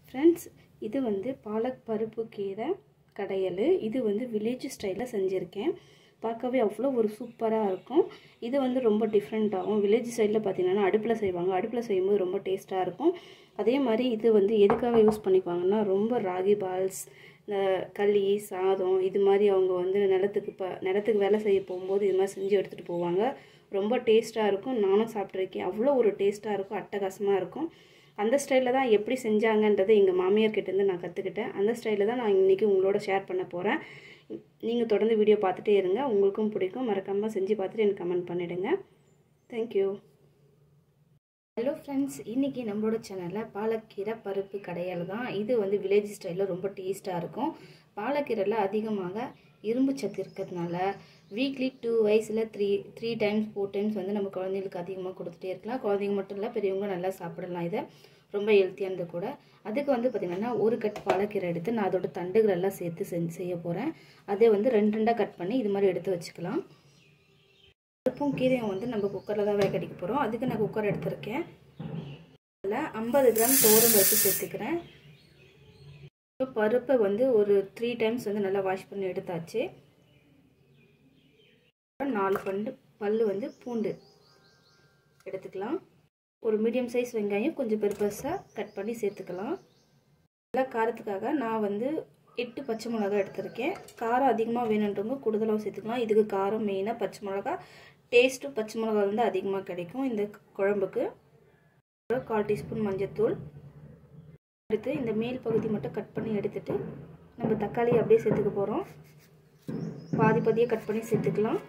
friends இது வந்து பாலக் பருப்பு கீரை கடையல் இது வந்து வில்லேஜ் ஸ்டைலில் செஞ்சுருக்கேன் பார்க்கவே அவ்வளோ ஒரு சூப்பராக இருக்கும் இது வந்து ரொம்ப டிஃப்ரெண்ட்டாகும் வில்லேஜ் சைடில் பார்த்தீங்கன்னா அடுப்பில் செய்வாங்க அடுப்பில் செய்யும்போது ரொம்ப டேஸ்ட்டாக இருக்கும் அதே மாதிரி இது வந்து எதுக்காக யூஸ் பண்ணிக்குவாங்கன்னா ரொம்ப ராகி பால்ஸ் இந்த களி சாதம் இது மாதிரி அவங்க வந்து நிலத்துக்கு ப நிலத்துக்கு வேலை செய்ய போகும்போது இது மாதிரி செஞ்சு எடுத்துகிட்டு போவாங்க ரொம்ப டேஸ்ட்டாக இருக்கும் நானும் சாப்பிட்ருக்கேன் அவ்வளோ ஒரு டேஸ்ட்டாக இருக்கும் அட்டகாசமாக இருக்கும் அந்த ஸ்டைலில் தான் எப்படி செஞ்சாங்கன்றதை எங்கள் மாமியார் கிட்டேருந்து நான் கற்றுக்கிட்டேன் அந்த ஸ்டைலில் தான் நான் இன்றைக்கி உங்களோட ஷேர் பண்ண போகிறேன் நீங்கள் தொடர்ந்து வீடியோ பார்த்துட்டே இருங்க உங்களுக்கும் பிடிக்கும் மறக்காமல் செஞ்சு பார்த்துட்டு எனக்கு கமெண்ட் பண்ணிவிடுங்க தேங்க்யூ ஹலோ ஃப்ரெண்ட்ஸ் இன்றைக்கி நம்மளோட சேனலில் பாலக்கீரை பருப்பு கடையால் தான் இது வந்து வில்லேஜ் ஸ்டைலில் ரொம்ப டேஸ்ட்டாக இருக்கும் பாலக்கீரையில் அதிகமாக இரும்பு சத்து இருக்கிறதுனால வீக்லி டூ வயசில் three three times four times வந்து நம்ம குழந்தைங்களுக்கு அதிகமாக கொடுத்துட்டே இருக்கலாம் குழந்தைங்க மட்டும் இல்லை பெரியவங்க நல்லா சாப்பிடலாம் இதை ரொம்ப ஹெல்த்தியானது கூட அதுக்கு வந்து பார்த்திங்கன்னா ஒரு கட் பாலக்கீரை எடுத்து நான் அதோட தண்டுகள் எல்லாம் சேர்த்து செஞ்சு செய்ய போகிறேன் அதே வந்து ரெண்டு ரெண்டாக கட் பண்ணி இது மாதிரி எடுத்து வச்சுக்கலாம் பருப்பும் கீரையும் வந்து நம்ம குக்கரில் தான் வேக அடிக்க போகிறோம் அதுக்கு நான் குக்கர் எடுத்திருக்கேன் அதில் ஐம்பது கிராம் தோரம் பருப்பு சேர்த்துக்கிறேன் பருப்பை வந்து ஒரு த்ரீ டைம்ஸ் வந்து நல்லா வாஷ் பண்ணி எடுத்தாச்சு நாலு பண்டு பல் வந்து பூண்டு எடுத்துக்கலாம் ஒரு மீடியம் சைஸ் வெங்காயம் கொஞ்சம் பெருசாக கட் பண்ணி சேர்த்துக்கலாம் நல்லா காரத்துக்காக நான் வந்து எட்டு பச்சை மிளகா எடுத்திருக்கேன் காரம் அதிகமாக வேணுன்றவங்க கூடுதலாக சேர்த்துக்கலாம் இதுக்கு காரம் மெயினாக பச்சை மிளகா டேஸ்ட்டும் பச்சை மிளகா வந்து அதிகமாக கிடைக்கும் இந்த குழம்புக்கு கால் டீஸ்பூன் மஞ்சத்தூள் எடுத்து இந்த மேல் பகுதி மட்டும் கட் பண்ணி எடுத்துட்டு நம்ம தக்காளி அப்படியே சேர்த்துக்க போகிறோம் பாதி பாதியாக கட் பண்ணி சேர்த்துக்கலாம்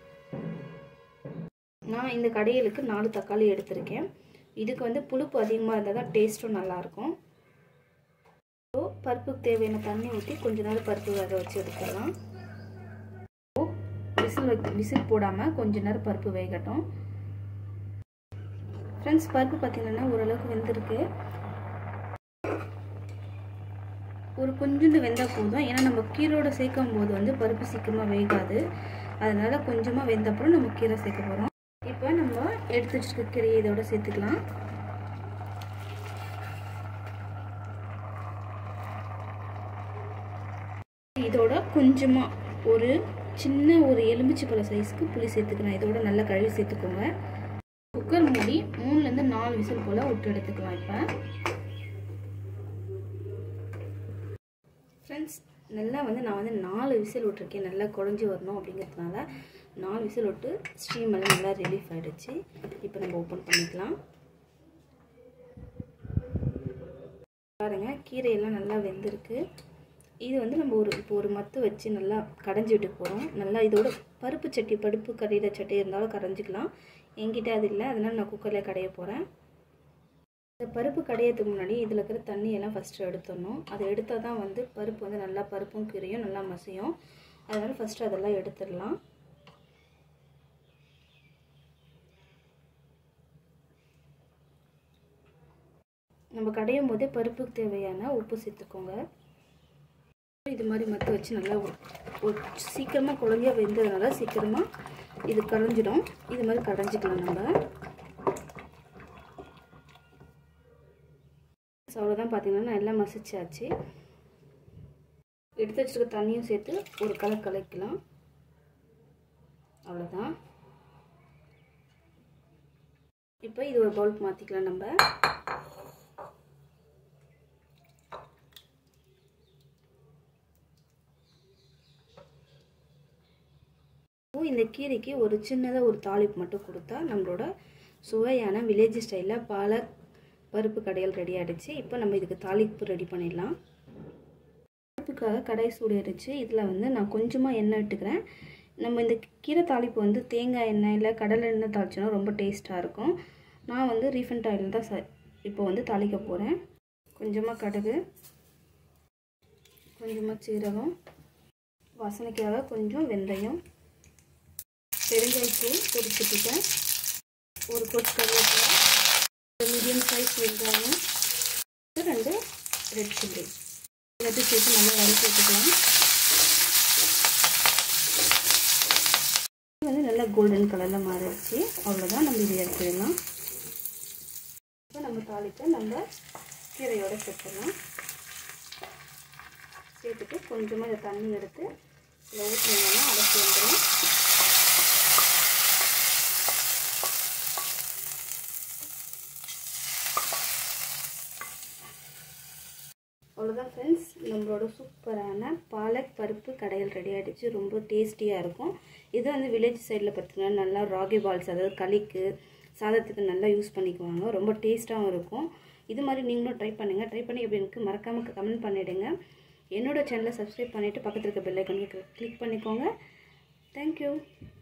நான் இந்த கடையலுக்கு நாலு தக்காளி எடுத்திருக்கேன் இதுக்கு வந்து புளிப்பு அதிகமாக இருந்தால் தான் டேஸ்ட்டும் நல்லாயிருக்கும் ஸோ பருப்புக்கு தேவையான தண்ணி ஊற்றி கொஞ்ச நேரம் பருப்பு வேக வச்சு எடுத்துடலாம் விசில் வை விசில் போடாமல் கொஞ்ச நேரம் பருப்பு வேகட்டும் ஃப்ரெண்ட்ஸ் பருப்பு பார்த்திங்கன்னா ஓரளவுக்கு வெந்திருக்கு ஒரு கொஞ்சோண்டு வெந்தால் போதும் ஏன்னா நம்ம கீரோட சேர்க்கும் போது வந்து பருப்பு சீக்கிரமாக வேகாது அதனால் கொஞ்சமாக வெந்தப்புறம் நம்ம கீரை சேர்க்க போகிறோம் இப்போ நம்ம எடுத்து வச்சுருக்க கீரையை இதோட சேர்த்துக்கலாம் இதோட கொஞ்சமாக ஒரு சின்ன ஒரு எலுமிச்சை பழ சைஸ்க்கு புளி சேர்த்துக்கிறேன் இதோட நல்லா கழுவி சேர்த்துக்கோங்க குக்கர் மூடி மூணுலேருந்து நாலு விசில் போல் விட்டு எடுத்துக்கலாம் இப்போ ஃப்ரெண்ட்ஸ் நல்லா வந்து நான் வந்து நாலு விசில் விட்ருக்கேன் நல்லா குழஞ்சி வரணும் அப்படிங்கிறதுனால நாலு விசில் விட்டு ஸ்டீம் எல்லாம் நல்லா ரிலீஃப் ஆகிடுச்சு இப்போ நம்ம ஓப்பன் பண்ணிக்கலாம் பாருங்க கீரையெல்லாம் நல்லா வெந்திருக்கு இது வந்து நம்ம ஒரு இப்போ ஒரு மத்து வச்சு நல்லா கடைஞ்சி விட்டு போகிறோம் நல்லா இதோட பருப்பு சட்டி பருப்பு கரையிற சட்டி இருந்தாலும் கரைஞ்சிக்கலாம் என்கிட்ட அது இல்லை அதனால் நான் குக்கரில் கடைய போகிறேன் இந்த பருப்பு கடையிறதுக்கு முன்னாடி இதில் இருக்கிற தண்ணியெல்லாம் ஃபஸ்ட்டு எடுத்துடணும் அதை எடுத்தால் தான் வந்து பருப்பு வந்து நல்லா பருப்பும் கீரையும் நல்லா மசியும் அதனால் ஃபஸ்ட்டு அதெல்லாம் எடுத்துடலாம் நம்ம கடையும் போதே பருப்புக்கு தேவையான உப்பு சேர்த்துக்கோங்க இது மாதிரி மற்ற வச்சு நல்லா சீக்கிரமாக குழந்தையாக வெந்ததுனால சீக்கிரமாக இது கரைஞ்சிடும் இது மாதிரி கடைஞ்சிக்கலாம் நம்ம ஸோ அவ்வளோதான் பார்த்தீங்கன்னா நான் எல்லாம் மசிச்சாச்சு எடுத்து வச்சுருக்க தண்ணியும் சேர்த்து ஒரு கலர் கலக்கலாம் அவ்வளோதான் இப்போ இது ஒரு பவுலுக்கு மாற்றிக்கலாம் நம்ம இந்த கீரைக்கு ஒரு சின்னதாக ஒரு தாளிப்பு மட்டும் கொடுத்தா நம்மளோட சுவையான வில்லேஜ் ஸ்டைலில் பல பருப்பு கடையல் ரெடி ஆகிடுச்சு இப்போ நம்ம இதுக்கு தாளிப்பு ரெடி பண்ணிடலாம் பருப்புக்காக கடை சூடு ஆயிடுச்சு இதில் வந்து நான் கொஞ்சமாக எண்ணெய் விட்டுக்கிறேன் நம்ம இந்த கீரை தாளிப்பு வந்து தேங்காய் எண்ணெய் இல்லை கடலை எண்ணெய் தாளிச்சோன்னா ரொம்ப டேஸ்ட்டாக இருக்கும் நான் வந்து ரீஃபண்ட் ஆயில் தான் ச இப்போ வந்து தாளிக்க போகிறேன் கொஞ்சமாக கடுகு கொஞ்சமாக சீரகம் வாசனைக்காக கொஞ்சம் வெந்தயம் பெருங்காயத்தூள் பொரிச்சுட்டுட்டேன் ஒரு கொத்து கருவேப்பிலை மீடியம் சைஸ் வெங்காயம் ரெண்டு ரெட் சில்லி எல்லாத்தையும் சேர்த்து நல்லா வதக்கி வச்சுக்கலாம் இது வந்து நல்லா கோல்டன் கலரில் மாறிடுச்சு அவ்வளோதான் நம்ம இதை எடுத்துடலாம் இப்போ நம்ம தாளிக்க நம்ம கீரையோடு சேர்த்துடலாம் சேர்த்துட்டு கொஞ்சமாக இந்த தண்ணி எடுத்து இதில் ஊற்றினோம்னா அரைச்சி வந்துடும் அவ்வளோதான் ஃப்ரெண்ட்ஸ் நம்மளோட சூப்பரான பாலக் பருப்பு கடையில் ரெடி ஆகிடுச்சு ரொம்ப டேஸ்டியாக இருக்கும் இது வந்து வில்லேஜ் சைடில் பார்த்திங்கன்னா நல்லா ராகி பால்ஸ் அதாவது களிக்கு சாதத்துக்கு நல்லா யூஸ் பண்ணிக்குவாங்க ரொம்ப டேஸ்ட்டாகவும் இருக்கும் இது மாதிரி நீங்களும் ட்ரை பண்ணுங்கள் ட்ரை பண்ணி எப்படி எனக்கு மறக்காமல் கமெண்ட் பண்ணிவிடுங்க என்னோடய சேனலை சப்ஸ்கிரைப் பண்ணிவிட்டு பக்கத்தில் இருக்க பெல் ஐக்கனுக்கு கிளிக் பண்ணிக்கோங்க தேங்க்யூ